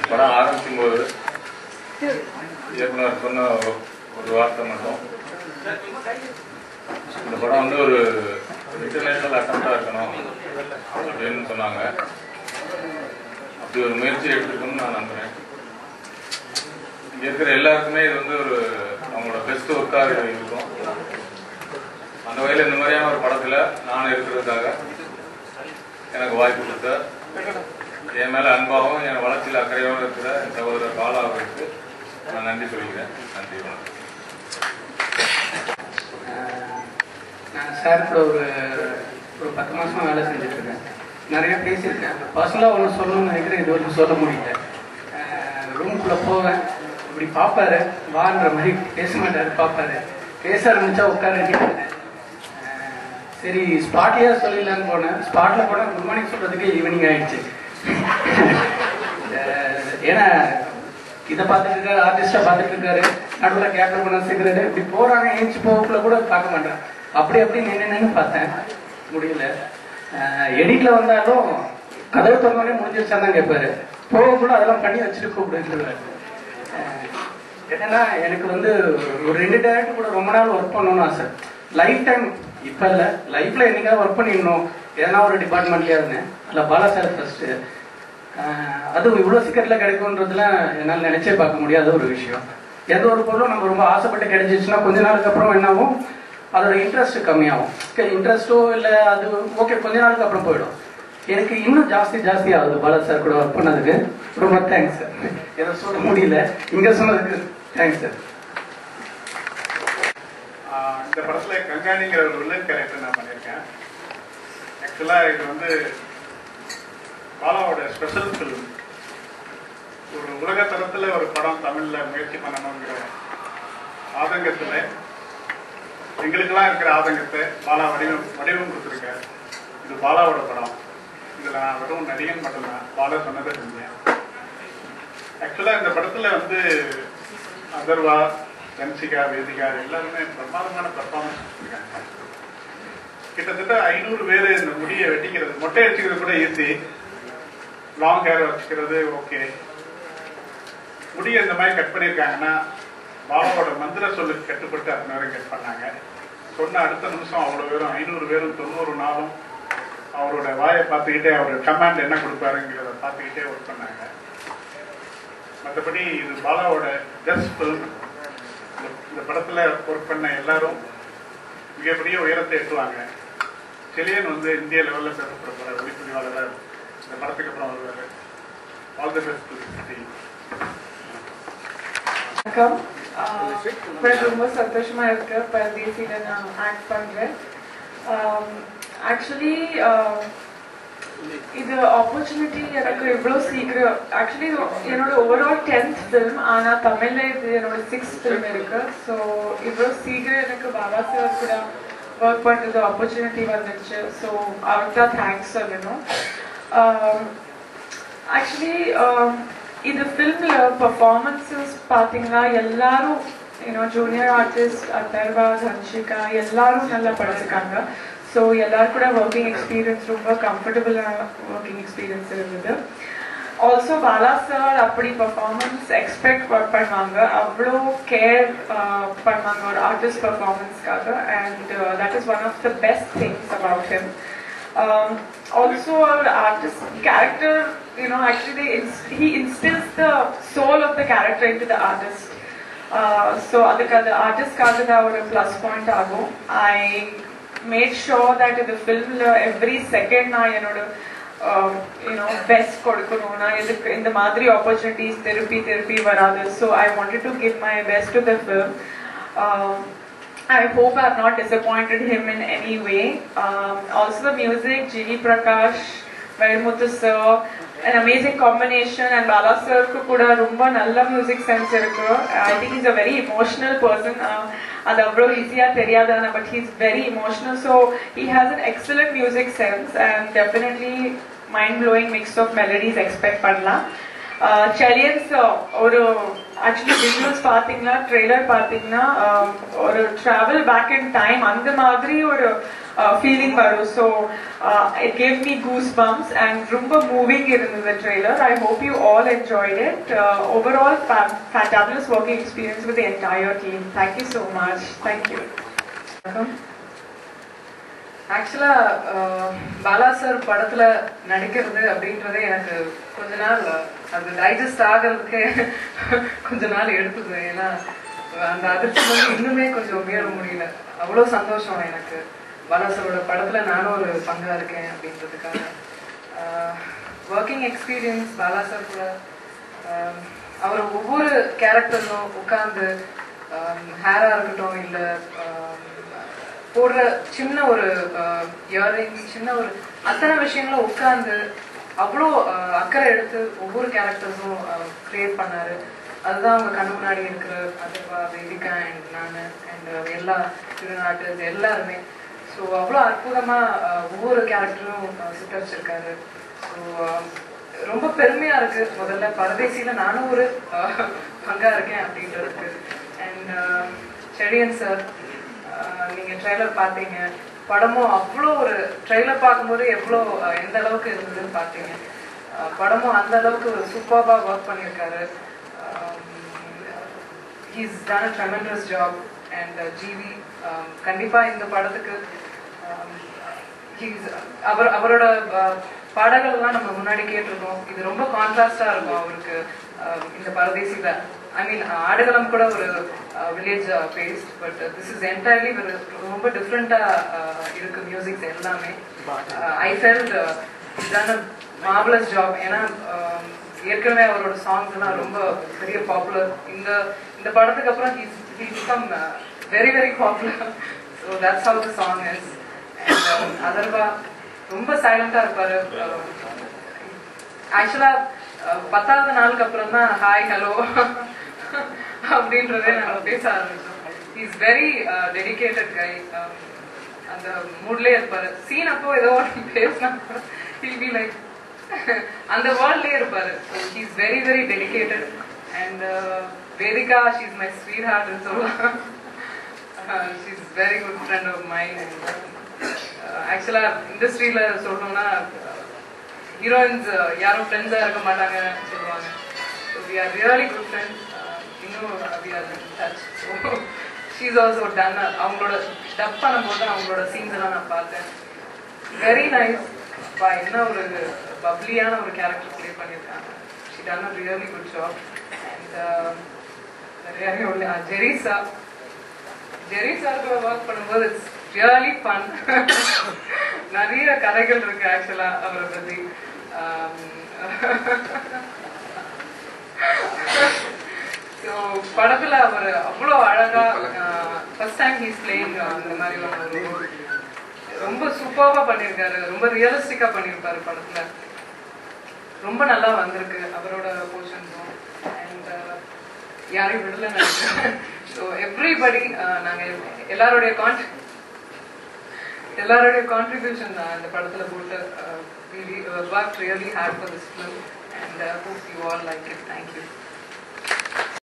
படம் ஆரம்பிக்கும் போது இயக்குனர் சொன்ன ஒரு வார்த்தை மட்டும் இந்த படம் வந்து ஒரு இன்டர்நேஷனல் அட்டம்ப்டா இருக்கணும் அப்படின்னு சொன்னாங்க அப்படி ஒரு முயற்சி எடுத்துக்கணும்னு நான் நம்புறேன் இங்க இருக்கிற எல்லாருக்குமே இது வந்து ஒரு அவங்களோட பெஸ்ட் ஒர்க்காக இருக்கும் அந்த வகையில் இந்த மாதிரியான ஒரு படத்துல நான் இருக்கிறதுக்காக எனக்கு வாய்ப்பு கொடுத்த என் மேல அன்பாகவும் என் வளர்ச்சியில் அக்கறையோடு இருக்கிற என் சகோதரர் பாலா அவருக்கு நான் நன்றி சொல்லிக்கிறேன் நன்றி வணக்கம் நான் சார் கூட ஒரு ஒரு பத்து மாசமா வேலை செஞ்சுட்டு இருக்கேன் நிறைய பேசியிருக்கேன் பர்சனலாக ஒன்று சொல்லணும்னு நினைக்கிறேன் இது வரைக்கும் சொல்ல முடியல ரூம்குள்ளே போவேன் இப்படி பார்ப்பாரு வான்ற மாதிரி பேச மாட்டாரு பார்ப்பாரு பேச ஆரம்பிச்சா உட்கார வேண்டியது சரி ஸ்பாட்லேயே சொல்லிடலான்னு போனேன் ஸ்பாட்டில் போனால் குட் மார்னிங் சொல்கிறதுக்கு ஈவினிங் ஆயிடுச்சு அஹ் ஏன்னா இதை பார்த்துட்டு இருக்காரு ஆர்டிஸ்டா பார்த்துட்டு இருக்காரு நடுவில் கேப்டர் பண்ண சிகரெட் இப்படி போறாங்க ஏஞ்சி போகக்குள்ள கூட பார்க்க மாட்டேன் அப்படி அப்படி நின்று நின்று பார்த்தேன் முடியல எடிட்ல வந்தாலும் கதவு திறந்தோடனே முடிஞ்சிருச்சான்னு தான் கேட்பாரு போகக்குள்ள அதெல்லாம் பண்ணி வச்சுட்டு கூப்பிடுறாரு என்னன்னா எனக்கு வந்து ஒரு ரெண்டு டேரக்டர் கூட ரொம்ப நாள் ஒர்க் பண்ணணும்னு ஆசை லைஃப் டைம் இப்ப இல்ல லைஃப்ல என்னைக்காவது ஒர்க் பண்ணிடணும் எதனா ஒரு டிபார்ட்மெண்ட்லயே இருந்தேன் அதுல பாலா சார் ஃபர்ஸ்ட் அதுவும் இவ்வளவு சீக்கிரத்துல கிடைக்கும்ன்றதுலாம் என்னால் நினைச்சே பார்க்க முடியாத ஒரு விஷயம் எந்த ஒரு பொருளும் நம்ம ரொம்ப ஆசைப்பட்டு கிடைச்சிச்சுன்னா கொஞ்ச நாளுக்கு அப்புறம் என்னாகும் அதோட இன்ட்ரெஸ்ட் கம்மியாகும் இன்ட்ரெஸ்ட்டோ இல்லை அது ஓகே கொஞ்ச நாளுக்கு அப்புறம் போயிடும் எனக்கு இன்னும் ஜாஸ்தி ஜாஸ்தி ஆகுது பாலா சார் கூட ஒர்க் பண்ணதுக்கு ரொம்ப தேங்க்ஸ் சார் எதை சொல்ல முடியல இங்க சொன்னதுக்கு தேங்க்ஸ் சார் ஆஹ் இந்த படத்துல கங்காணிங்கிற ஒரு வில்லன் கேரக்டர் நான் பண்ணியிருக்கேன் ஆக்சுவலா இது வந்து பாலாவோட ஸ்பெஷல் ஃபிலிம் ஒரு உலக தரத்துல ஒரு படம் தமிழ்ல முயற்சி பண்ணணுங்கிற ஆதங்கத்துல எங்களுக்கெல்லாம் இருக்கிற ஆதங்கத்தை பாலா வடிவம் வடிவம் கொடுத்துருக்காரு இது பாலாவோட படம் இதுல நான் வெறும் நடிகன் மட்டும்தான் பாலா சொன்னதை செஞ்சேன் ஆக்சுவலா இந்த படத்துல வந்து அதர்வா ஜன்சிகா வேதிகா எல்லாருமே பிரமாதமான பர்ஃபார்மன்ஸ் கொடுத்துருக்காங்க கிட்டத்தட்ட ஐநூறு பேர் இந்த முடியை வெட்டிக்கிறது மொட்டை அடிச்சுக்கிறது கூட ஈஸி லாங் ஹேர் வச்சுக்கிறது ஓகே முடியை இந்த மாதிரி கட் பண்ணியிருக்காங்கன்னா பாபாவோட மந்திர சொல்லுக்கு கட்டுப்பட்டு அத்தனை பேரும் கட் பண்ணாங்க சொன்ன அடுத்த நிமிஷம் அவ்வளோ பேரும் ஐநூறு பேரும் தொண்ணூறு நாளும் அவரோட வாயை பார்த்துக்கிட்டே அவர் கமாண்ட் என்ன கொடுப்பாருங்கிறத பார்த்துக்கிட்டே ஒர்க் பண்ணாங்க மற்றபடி இது பாலாவோட பெஸ்ட் ஃபிலிம் இந்த படத்துல ஒர்க் பண்ண எல்லாரும் மிகப்பெரிய உயரத்தை எட்டுவாங்க செலியன் வந்து இந்திய லெவல்ல பேசப்பட போற ஒளிப்பதிவாளர் இந்த படத்துக்கு அப்புறம் வருவாரு ஆல் தி பெஸ்ட் வணக்கம் அப்புறம் ரொம்ப சந்தோஷமா இருக்கு பரதேசியில நான் ஆக்ட் பண்றேன் ஆக்சுவலி இது ஆப்பர்ச்சுனிட்டி எனக்கு இவ்வளோ சீக்கிரம் ஆக்சுவலி என்னோட ஓவரால் டென்த் ஃபிலிம் ஆனால் தமிழ்ல இது என்னோட சிக்ஸ்த் ஃபிலிம் இருக்கு ஸோ இவ்வளோ சீக்கிரம் எனக்கு பாபா சார் கூட ஒர்க் பண்ணுறது ஆப்பர்ச்சுனிட்டி வந்துடுச்சு ஸோ அவருக்கு தான் தேங்க்ஸ் சொல்லணும் ஆக்சுவலி இது ஃபிலிம்ல பர்ஃபார்மன்ஸஸ் பார்த்தீங்கன்னா எல்லாரும் you know junior artist Atharvaa Hansika எல்லாரும் நல்லா படிச்சிருக்காங்க ஸோ எல்லாரும் கூட ஒர்க்கிங் எக்ஸ்பீரியன்ஸ் ரொம்ப கம்ஃபர்டபுளான ஒர்க்கிங் எக்ஸ்பீரியன்ஸ் இருந்தது ஆல்சோ பாலா சார் அப்படி பர்ஃபார்மன்ஸ் எக்ஸ்பெக்ட் ஒர்க் பண்ணுவாங்க அவ்வளோ கேர் பண்ணுவாங்க ஒரு ஆர்டிஸ்ட் பர்ஃபார்மன்ஸ்க்காக and that is one of the best things about him um, also our artist character you know actually they inst- he instills the soul of the character into the artist uh, so அதுக்கு அது ஆர்டிஸ்ட்காக தான் ஒரு plus point ஆகும் I made sure that இந்த ஃபில்மில் every second நான் என்னோட you know best கொடுக்கணும் நான் இதுக்கு இந்த மாதிரி ஆப்பர்ச்சுனிட்டிஸ் திருப்பி திருப்பி வராது so I wanted to give my best to the film I hope I have not disappointed him in any way. Um, also the music, G.V. Prakash, Vaidmuthu sir, an amazing combination and Bala sir ku kuda rumba nalla music sense irukku. I think he's a very emotional person. Uh, அது அவ்வளோ ஈஸியாக தெரியாதான but he's very emotional so he has an excellent music sense and definitely mind blowing mix of melodies expect பண்ணலாம் செலியன்ஸ் ஒரு actually visuals பார்த்தீங்கன்னா trailer பார்த்தீங்கன்னா um, ஒரு ட்ராவல் பேக் இன் டைம் அந்த மாதிரி ஒரு ஃபீலிங் வரும் so it gave me goose bumps and ரொம்ப மூவிங் இருந்தது trailer I hope you all enjoyed it overall fabulous working experience with entire team thank you so much thank you ஆக்சுவலா Bala sir படத்துல நடிக்கிறது அப்படின்றதே எனக்கு கொஞ்ச நாள் அது டைஜஸ்ட் ஆகிறதுக்கே கொஞ்ச நாள் எடுத்தது ஏன்னா அந்த அதிர்ச்சி வந்து இன்னுமே கொஞ்சம் மீற முடியல அவ்வளோ சந்தோஷம் எனக்கு பாலா சாரோட படத்துல நானும் ஒரு பங்கா இருக்கேன் அப்படின்றதுக்காக ஒர்க்கிங் எக்ஸ்பீரியன்ஸ் பாலா சார் கூட ஆஹ், அவர் ஒவ்வொரு கேரக்டர்ஸும் உட்கார்ந்து ஹேரா இருக்கட்டும் இல்லை போடுற சின்ன ஒரு இயரிங்ஸ் சின்ன ஒரு அத்தனை விஷயங்களும் உட்கார்ந்து அவ்வளோ அஹ், அக்கறை எடுத்து ஒவ்வொரு கேரக்டர்ஸும் கிரியேட் பண்ணாரு அதுதான் அவங்க கண்ணு முன்னாடி இருக்கிற அதுவா வேதிகா அண்ட் நான் அண்ட் எல்லா திருநாட்டு எல்லாருமே ஸோ அவ்வளோ அற்புதமா அஹ், ஒவ்வொரு கேரக்டரும் சித்தரிச்சிருக்காரு ஸோ ரொம்ப பெருமையா இருக்கு முதல்ல பரதேசியில நானும் ஒரு அஹ், பங்கா இருக்கேன் அப்படின்றதுக்கு அண்ட் செடியன் சார் ஆஹ் நீங்க ட்ரெய்லர் பார்த்தீங்க படமும் அவ்வளோ ஒரு ட்ரெய்லர் பார்க்கும்போது எவ்வளோ ஆஹ் எந்த அளவுக்கு இருந்ததுன்னு பார்த்தீங்க ஆஹ் படமும் அந்த அளவுக்கு ஒரு சூப்பர்பா ஒர்க் பண்ணியிருக்காரு he's done a tremendous job and GV கண்டிப்பா இந்த படத்துக்கு ஆம், he's அவர் அவரோட ஆஹ், பாடல்கள்லாம் நம்ம முன்னாடி கேட்டிருக்கோம் இது ரொம்ப கான்ட்ராஸ்டா இருக்கும் அவருக்கு ஆஹ், இந்த பரதேசில ஐ மீன் ஆடுகளம் கூட ஒரு village based but this is entirely ஒரு ரொம்ப டிஃப்ரெண்டா இருக்கு மியூசிக்ஸ் எல்லாமே ஐ ஃபெல்ட் இதான மார்வலஸ் ஜாப் ஏன்னா ஆஹ், ஏற்கனவே அவரோட சாங்ஸ் எல்லாம் ரொம்ப பெரிய பாப்புலர் இந்த இந்த படத்துக்கு அப்புறம் he's he become very very popular so that's how the song is and Atharvaa ரொம்ப சைலண்டா இருப்பாரு ஆக்சுவலா பத்தாவது நாளுக்கு அப்புறம் தான் ஹாய் ஹலோ அப்படின்றதே நாங்க பேச ஆரம்பிச்சோம் இஸ் வெரி டெடிகேட்டட் கை அந்த மூட்லயே இருப்பாரு சீன் அப்போ ஏதோ ஒன்று பேசினா ஹில் பி லைக் அந்த வேர்ல்ட்லயே இருப்பாரு he's very very dedicated and Vedhika she's my sweet ஹார்ட்னு சொல்லலாம் she's very good friend of mind ஆக்சுவலா இண்டஸ்ட்ரியில சொல்லணும்னா ஹீரோயின்ஸ் யாரும் ஃப்ரெண்ட்ஸா இருக்க மாட்டாங்கன்னு சொல்லுவாங்க so we are really good friends இன்னும் we are touch so she's also done அவங்களோட டப் பண்ணும்போது அவங்களோட சீன்ஸ் எல்லாம் நான் பார்த்தேன் வெரி நைஸ் அப்பா என்ன ஒரு பப்ளியான ஒரு கேரக்டர் ப்ளே பண்ணியிருக்காங்க she done a really good job and நிறைய ஜெரிசா ஜெரி சார் கூட ஒர்க் பண்ணும்போது இட்ஸ் ரியலி ஃபன் நிறைய கதைகள் இருக்கு ஆக்சுவலா அவரை பத்தி ஸோ படத்துல அவர் அவ்வளோ அழகா ஃபர்ஸ்ட் டைம் ஹீஸ் பிளேயிங் அந்த மாதிரி ஒரு role. ரொம்ப சூப்பர்வா பண்ணியிருக்காரு ரொம்ப ரியலிஸ்டிக்கா பண்ணியிருப்பாரு படத்துல ரொம்ப நல்லா வந்திருக்கு அவரோட போர்ஷன்ஸும் அண்ட் யாரையும் விடல நினைக்கிறேன் ஸோ எவ்ரிபடி நாங்க எல்லாருடைய கான்ட்ரி எல்லாருடைய கான்ட்ரிபியூஷன் இந்த படத்துல போட்டு work really hard for this film and hope you all like it thank you